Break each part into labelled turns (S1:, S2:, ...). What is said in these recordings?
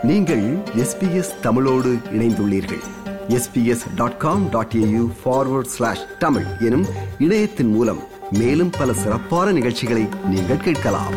S1: நீங்கள் எஸ்பிஎஸ் தமிழோடு இணைந்துள்ளீர்கள் SBS dot com dot AU forward slash Tamil எனும் இணையத்தின் மூலம் மேலும் பல சிறப்பான நிகழ்ச்சிகளை நீங்கள் கேட்கலாம்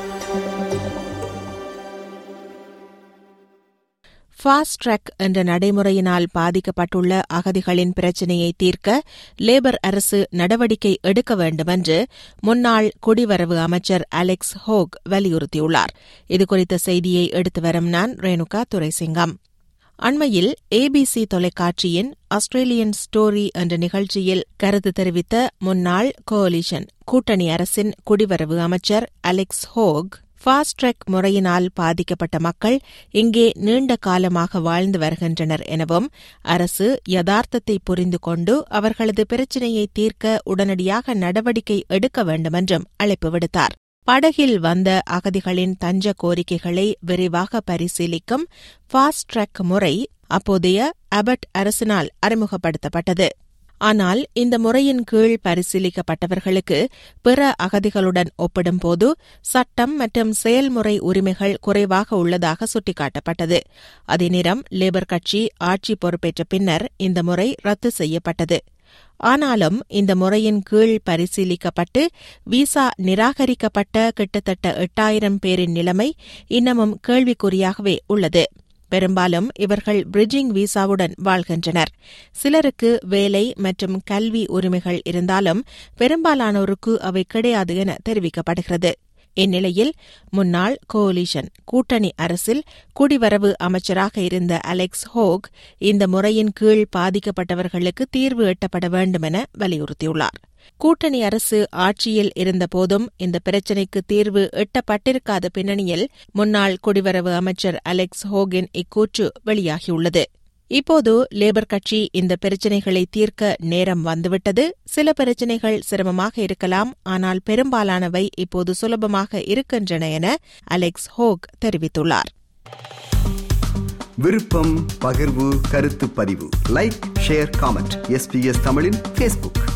S2: ஃபாஸ்ட் ட்ராக் என்ற நடைமுறையினால் பாதிக்கப்பட்டுள்ள அகதிகளின் பிரச்சினையை தீர்க்க லேபர் அரசு நடவடிக்கை எடுக்க வேண்டுமென்று முன்னாள் குடிவரவு அமைச்சர் அலெக்ஸ் ஹோக் வலியுறுத்தியுள்ளார் இதுகுறித்த செய்தியை எடுத்து வரும் நான் ரேணுகா துரைசிங்கம் அண்மையில் ஏபிசி தொலைக்காட்சியின் ஆஸ்திரேலியன் ஸ்டோரி என்ற நிகழ்ச்சியில் கருத்து தெரிவித்த முன்னாள் கோலிஷன் கூட்டணி அரசின் குடிவரவு அமைச்சர் அலெக்ஸ் ஹோக் ஃபாஸ்ட் ட்ராக் முறையினால் பாதிக்கப்பட்ட மக்கள் இங்கே நீண்ட காலமாக வாழ்ந்து வருகின்றனர் எனவும் அரசு யதார்த்தத்தை புரிந்து கொண்டு அவர்களது பிரச்சினையை தீர்க்க உடனடியாக நடவடிக்கை எடுக்க வேண்டுமென்றும் அழைப்பு விடுத்தார் படகில் வந்த அகதிகளின் தஞ்ச கோரிக்கைகளை விரைவாக பரிசீலிக்கும் ஃபாஸ்ட் ட்ராக் முறை அப்போதைய அபட் அரசினால் அறிமுகப்படுத்தப்பட்டது ஆனால் இந்த முறையின் கீழ் பரிசீலிக்கப்பட்டவர்களுக்கு பிற அகதிகளுடன் ஒப்பிடும்போது சட்டம் மற்றும் செயல்முறை உரிமைகள் குறைவாக உள்ளதாக சுட்டிக்காட்டப்பட்டது அதே நேரம் லேபர் கட்சி ஆட்சி பொறுப்பேற்ற பின்னர் இந்த முறை ரத்து செய்யப்பட்டது ஆனாலும் இந்த முறையின் கீழ் பரிசீலிக்கப்பட்டு விசா நிராகரிக்கப்பட்ட கிட்டத்தட்ட எட்டாயிரம் பேரின் நிலைமை இன்னமும் கேள்விக்குறியாகவே உள்ளது பெரும்பாலும் இவர்கள் பிரிட்ஜிங் விசாவுடன் வாழ்கின்றனர் சிலருக்கு வேலை மற்றும் கல்வி உரிமைகள் இருந்தாலும் பெரும்பாலானோருக்கு அவை கிடையாது என தெரிவிக்கப்படுகிறது இந்நிலையில் முன்னாள் கோலிஷன் கூட்டணி அரசில் குடிவரவு அமைச்சராக இருந்த அலெக்ஸ் ஹோக் இந்த முறையின் கீழ் பாதிக்கப்பட்டவர்களுக்கு தீர்வு எட்டப்பட வேண்டும் என வலியுறுத்தியுள்ளார் கூட்டணி அரசு ஆட்சியில் இருந்தபோதும் இந்த பிரச்சினைக்கு தீர்வு எட்டப்பட்டிருக்காத பின்னணியில் முன்னாள் குடிவரவு அமைச்சர் அலெக்ஸ் ஹோகின் இக்கூற்று வெளியாகியுள்ளது இப்போது லேபர் கட்சி இந்த பிரச்சினைகளை தீர்க்க நேரம் வந்துவிட்டது சில பிரச்சினைகள் சிரமமாக இருக்கலாம் ஆனால் பெரும்பாலானவை இப்போது சுலபமாக இருக்கின்றன என அலெக்ஸ் ஹோக் தெரிவித்துள்ளார்
S1: விருப்பம் பகிர்வு கருத்து பதிவு லைக் ஷேர் காமெண்ட் எஸ்பிஎஸ் தமிழின் ஃபேஸ்புக்